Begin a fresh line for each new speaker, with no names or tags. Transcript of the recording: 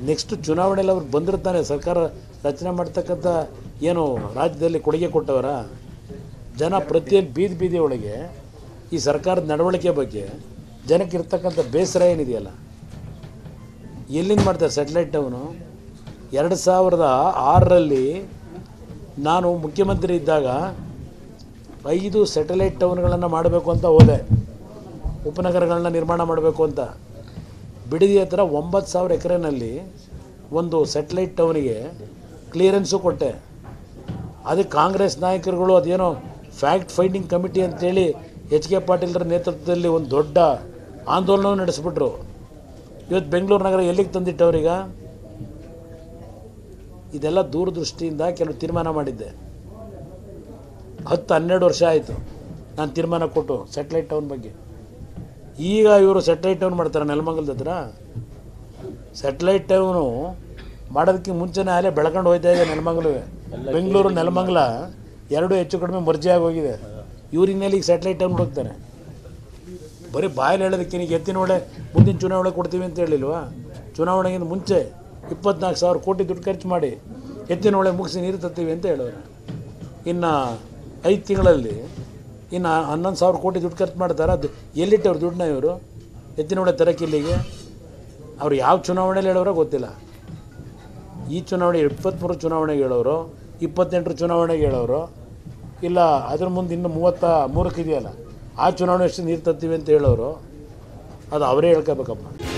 next ಚುನಾವಣೆಯಲ್ಲಿ ಅವ್ರು ಬಂದಿರ್ತಾನೆ ಸರ್ಕಾರ ರಚನೆ ಮಾಡ್ತಕ್ಕಂಥ ಏನು ರಾಜ್ಯದಲ್ಲಿ ಕೊಡುಗೆ ಕೊಟ್ಟವರ ಜನ ಪ್ರತಿಯೊಂದು ಬೀದಿ ಬೀದಿ ಒಳಗೆ ಈ ಸರ್ಕಾರದ ನಡವಳಿಕೆ ಬಗ್ಗೆ ಜನಕ್ಕೆ ಇರ್ತಕ್ಕಂಥ ಬೇಸರ ಏನಿದೆಯಲ್ಲ ಎಲ್ಲಿಂದ ಮಾಡ್ತಾರೆ ಸೆಟ್ಲೈಟ್ ಟೌನು ಎರಡು ಸಾವಿರದ ಆರರಲ್ಲಿ ನಾನು ಮುಖ್ಯಮಂತ್ರಿ ಇದ್ದಾಗ ಐದು ಸ್ಯಾಟಲೈಟ್ ಟೌನ್ಗಳನ್ನು ಮಾಡಬೇಕು ಅಂತ ಹೋದೆ ಉಪನಗರಗಳನ್ನ ನಿರ್ಮಾಣ ಮಾಡಬೇಕು ಅಂತ ಬಿಡದಿ ಹತ್ರ ಒಂಬತ್ತು ಸಾವಿರ ಎಕರೆನಲ್ಲಿ ಒಂದು ಸ್ಯಾಟಲೈಟ್ ಟೌನಿಗೆ ಕ್ಲಿಯರೆನ್ಸು ಕೊಟ್ಟೆ ಅದಕ್ಕೆ ಕಾಂಗ್ರೆಸ್ ನಾಯಕರುಗಳು ಅದೇನೋ ಫ್ಯಾಕ್ಟ್ ಫೈಂಡಿಂಗ್ ಕಮಿಟಿ ಅಂತೇಳಿ ಎಚ್ ಕೆ ಪಾಟೀಲ್ರ ನೇತೃತ್ವದಲ್ಲಿ ಒಂದು ದೊಡ್ಡ ಆಂದೋಲನ ನಡೆಸ್ಬಿಟ್ರು ಇವತ್ತು ಬೆಂಗಳೂರು ನಗರ ಎಲ್ಲಿಗೆ ತಂದಿಟ್ಟವ್ರೀಗ ಇದೆಲ್ಲ ದೂರದೃಷ್ಟಿಯಿಂದ ಕೆಲವು ತೀರ್ಮಾನ ಮಾಡಿದ್ದೆ ಹತ್ತು ಹನ್ನೆರಡು ವರ್ಷ ಆಯಿತು ನಾನು ತೀರ್ಮಾನ ಕೊಟ್ಟು ಸ್ಯಾಟಲೈಟ್ ಟೌನ್ ಬಗ್ಗೆ ಈಗ ಇವರು ಸ್ಯಾಟಲೈಟ್ ಟೌನ್ ಮಾಡ್ತಾರೆ ನೆಲಮಂಗಲದ ಹತ್ರ ಸ್ಯಾಟಲೈಟ್ ಟೌನು ಮಾಡೋದಕ್ಕೆ ಮುಂಚೆನೇ ಅಲ್ಲೇ ಬೆಳ್ಕೊಂಡು ಹೋಯ್ತಾ ಇದೆ ನೆಲಮಂಗಲವೇ ಬೆಂಗಳೂರು ನೆಲಮಂಗಲ ಎರಡು ಹೆಚ್ಚು ಕಡಿಮೆ ಮರ್ಜಿ ಆಗೋಗಿದೆ ಇವ್ರಿಗೆ ಮೇಲೆ ಈಗ ಸ್ಯಾಟಲೈಟ್ ಟೌನ್ ಹೋಗ್ತಾರೆ ಬರೀ ಬಾಯಲ್ಲಿ ಹೇಳೋದಕ್ಕೆ ನೀನು ಎತ್ತಿನೊಳೆ ಮುಂದಿನ ಚುನಾವಣೆ ಕೊಡ್ತೀವಿ ಅಂತ ಹೇಳಿಲ್ವಾ ಚುನಾವಣೆಗಿಂತ ಮುಂಚೆ ಇಪ್ಪತ್ನಾಲ್ಕು ಸಾವಿರ ಕೋಟಿ ದುಡ್ಡು ಖರ್ಚು ಮಾಡಿ ಎತ್ತಿನೊಳೆ ಮುಗಿಸಿ ನೀರು ತರ್ತೀವಿ ಅಂತ ಹೇಳೋರು ಇನ್ನು ಐದು ತಿಂಗಳಲ್ಲಿ ಇನ್ನು ಹನ್ನೊಂದು ಸಾವಿರ ಕೋಟಿ ದುಡ್ಡು ಖರ್ಚು ಮಾಡ್ತಾರೆ ಅದು ಎಲ್ಲಿಟ್ಟವ್ರು ದುಡ್ಡನ್ನ ಇವರು ಎತ್ತಿನೊಳೆ ತರಕ್ಕೆ ಇಲ್ಲಿಗೆ ಅವ್ರು ಯಾವ ಚುನಾವಣೆಯಲ್ಲಿ ಹೇಳೋರೋ ಗೊತ್ತಿಲ್ಲ ಈ ಚುನಾವಣೆ ಇಪ್ಪತ್ತ್ಮೂರು ಚುನಾವಣೆಗೆ ಹೇಳೋರು ಇಪ್ಪತ್ತೆಂಟರ ಚುನಾವಣೆಗೆ ಹೇಳೋರು ಇಲ್ಲ ಅದ್ರ ಮುಂದೆ ಇನ್ನು ಮೂವತ್ತ ಮೂರಕ್ಕೆ ಇದೆಯಲ್ಲ ಆ ಚುನಾವಣೆ ಅಷ್ಟು ನೀರು ತರ್ತೀವಿ ಅಂತ ಹೇಳೋರು ಅದು ಅವರೇ ಹೇಳ್ಕೋಬೇಕಪ್ಪ